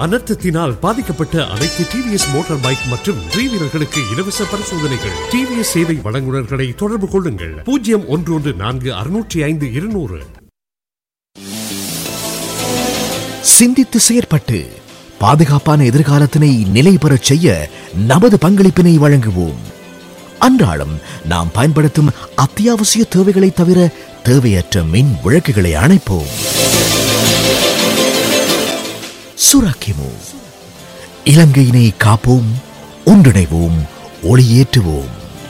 அனர்த்தத்தினால் பாதிக்கப்பட்ட அனைத்து TVS motor bike மற்றும் த்ரீ வீலர்களுக்கு இலவச பரிசோதனைகள் டிவிஎஸ் சேவை வழங்குநர்களை தொடர்பு கொள்ளுங்கள் பூஜ்ஜியம் ஒன்று ஒன்று நான்கு அறுநூற்றி ஐந்து இருநூறு சிந்தித்து செயற்பட்டு பாதுகாப்பான எதிர்காலத்தினை நிலை பெறச் செய்ய நமது பங்களிப்பினை வழங்குவோம் அன்றாடம் நாம் பயன்படுத்தும் அத்தியாவசிய தேவைகளை தவிர தேவையற்ற மின் விளக்குகளை அணைப்போம் சுராக்கிமோ இலங்கையினை காப்போம் ஒன்றிணைவோம் ஒளியேற்றுவோம்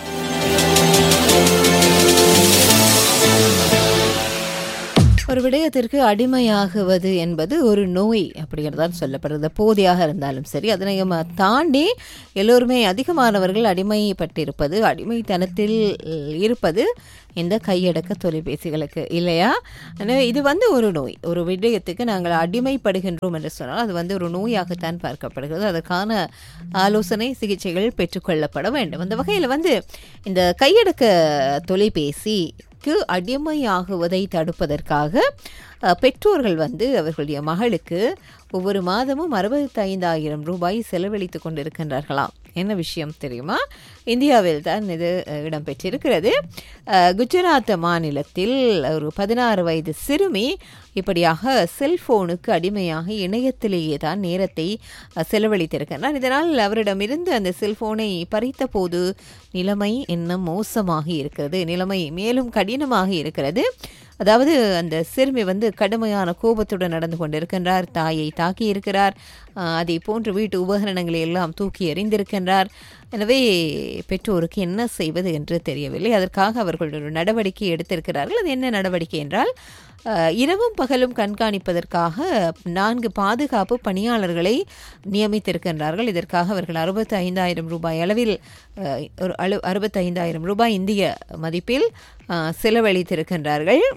ஒரு விடயத்திற்கு அடிமையாகுவது என்பது ஒரு நோய் அப்படிங்கிறதான் சொல்லப்படுறது போதையாக இருந்தாலும் சரி அதனை நம்ம தாண்டி எல்லோருமே அதிகமானவர்கள் அடிமைப்பட்டிருப்பது அடிமைத்தனத்தில் இருப்பது இந்த கையடக்க தொலைபேசிகளுக்கு இல்லையா எனவே இது வந்து ஒரு நோய் ஒரு விடயத்துக்கு நாங்கள் அடிமைப்படுகின்றோம் என்று சொன்னால் அது வந்து ஒரு நோயாகத்தான் பார்க்கப்படுகிறது அதற்கான ஆலோசனை சிகிச்சைகள் பெற்றுக்கொள்ளப்பட வேண்டும் அந்த வகையில் வந்து இந்த கையடக்க தொலைபேசி க்கு அடிமையாகுவதை தடுப்பதற்காக அஹ், பெற்றோர்கள் வந்து அவர்களுடைய மகளுக்கு ஒவ்வொரு மாதமும் அறுபத்தைந்தாயிரம் ரூபாய் செலவழித்து கொண்டிருக்கின்றார்களாம் என்ன விஷயம் தெரியுமா இந்தியாவில் தான் இது அஹ், இடம்பெற்றிருக்கிறது அஹ், குஜராத் மாநிலத்தில் ஒரு பதினாறு வயது சிறுமி இப்படியாக செல்போனுக்கு அடிமையாக இணையத்திலேயே தான் நேரத்தை அஹ், செலவழித்திருக்கின்றார் இதனால் அவரிடமிருந்து அந்த செல்போனை பறித்த போது நிலைமை இன்னும் மோசமாக இருக்கிறது நிலைமை மேலும் கடினமாக இருக்கிறது அதாவது அந்த சிறுமி வந்து கடுமையான கோபத்துடன் நடந்து கொண்டிருக்கின்றார் தாயை தாக்கி இருக்கிறார் அதை போன்று வீட்டு உபகரணங்களை எல்லாம் தூக்கி எறிந்திருக்கின்றார் எனவே பெற்றோருக்கு என்ன செய்வது என்று தெரியவில்லை அதற்காக அவர்கள் ஒரு நடவடிக்கை எடுத்திருக்கிறார்கள் அது என்ன நடவடிக்கை என்றால் அஹ், இரவும் பகலும் கண்காணிப்பதற்காக நான்கு பாதுகாப்பு பணியாளர்களை நியமித்திருக்கின்றார்கள் இதற்காக அவர்கள் அறுபத்தி ஐந்தாயிரம் ரூபாய் அளவில் அஹ், ஒரு அழு அறுபத்தைந்தாயிரம் ரூபாய் இந்திய மதிப்பில் அஹ், செலவழித்திருக்கின்றார்கள்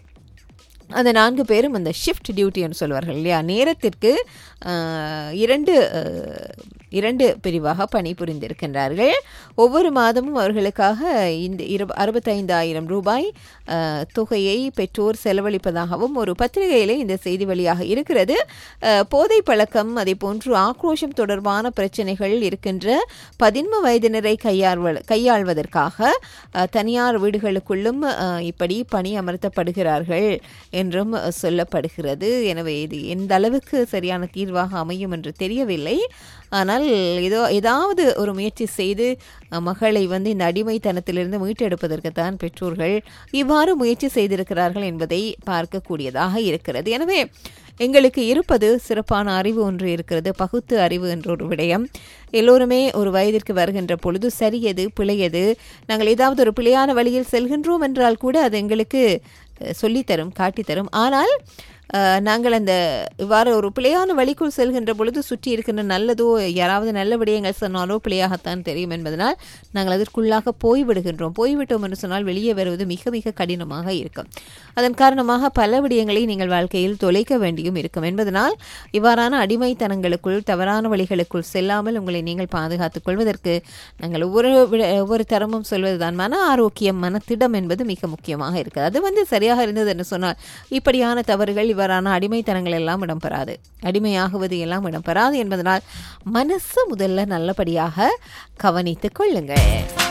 அந்த நான்கு பேரும் அந்த ஷிஃப்ட் டியூட்டின்னு சொல்வார்கள் இல்லையா நேரத்திற்கு ஆஹ், இரண்டு ஆஹ், இரண்டு பிரிவாக பணிபுரிந்திருக்கின்றார்கள் ஒவ்வொரு மாதமும் அவர்களுக்காக இந்த இரு அறுபத்தைந்தாயிரம் ரூபாய் ஆஹ், தொகையை பெற்றோர் செலவழிப்பதாகவும் ஒரு பத்திரிகையிலே இந்த செய்தி வழியாக இருக்கிறது ஆஹ், போதை பழக்கம் அதே போன்று ஆக்ரோஷம் தொடர்பான பிரச்சனைகள் இருக்கின்ற பதின்ம வயதினரை கையாள்வ கையாள்வதற்காக ஆஹ், தனியார் வீடுகளுக்குள்ளும் ஆஹ், இப்படி பணி அமர்த்தப்படுகிறார்கள் என்றும் சொல்லப்படுகிறது எனவே இது எந்த அளவுக்கு சரியான தீர்வாக அமையும் என்று தெரியவில்லை ஆனால் ஏதோ ஏதாவது ஒரு முயற்சி செய்து அஹ், மகளை வந்து இந்த அடிமைத்தனத்திலிருந்து மீட்டெடுப்பதற்குத்தான் பெற்றோர்கள் இவ்வாறு முயற்சி செய்திருக்கிறார்கள் என்பதை பார்க்கக்கூடியதாக இருக்கிறது எனவே எங்களுக்கு இருப்பது சிறப்பான அறிவு ஒன்று இருக்கிறது பகுத்து அறிவு என்ற ஒரு விடயம் எல்லோருமே ஒரு வயதிற்கு வருகின்ற பொழுது சரியது பிழையது நாங்கள் ஏதாவது ஒரு பிழையான வழியில் செல்கின்றோம் என்றால் கூட அது எங்களுக்கு அஹ், சொல்லித்தரும் காட்டித்தரும் ஆனால் அஹ், நாங்கள் அந்த இவ்வாறு ஒரு பிழையான வழிக்குள் செல்கின்ற பொழுது சுற்றி இருக்கின்ற நல்லதோ யாராவது நல்ல விடயங்கள் சொன்னாலோ பிழையாகத்தான் தெரியும் என்பதனால் நாங்கள் அதற்குள்ளாக போய்விடுகின்றோம் போய்விட்டோம் என்று சொன்னால் வெளியே வருவது மிக மிக கடினமாக இருக்கும் அதன் காரணமாக பல விடயங்களை நீங்கள் வாழ்க்கையில் தொலைக்க வேண்டியும் இருக்கும் என்பதனால் இவ்வாறான அடிமைத்தனங்களுக்குள் தவறான வழிகளுக்குள் செல்லாமல் உங்களை நீங்கள் பாதுகாத்துக் கொள்வதற்கு நாங்கள் ஒவ்வொரு விட- ஒவ்வொரு தரமும் சொல்வதுதான் மன ஆரோக்கியம் மனத்திடம் என்பது மிக முக்கியமாக இருக்குது அது வந்து சரியாக இருந்தது என்று சொன்னால் இப்படியான தவறுகள் இவ்வாறான அடிமைத்தனங்கள் எல்லாம் இடம்பெறாது அடிமையாகுவது எல்லாம் இடம்பெறாது என்பதனால் மனசு முதல்ல நல்லபடியாக கவனித்துக் கொள்ளுங்கள்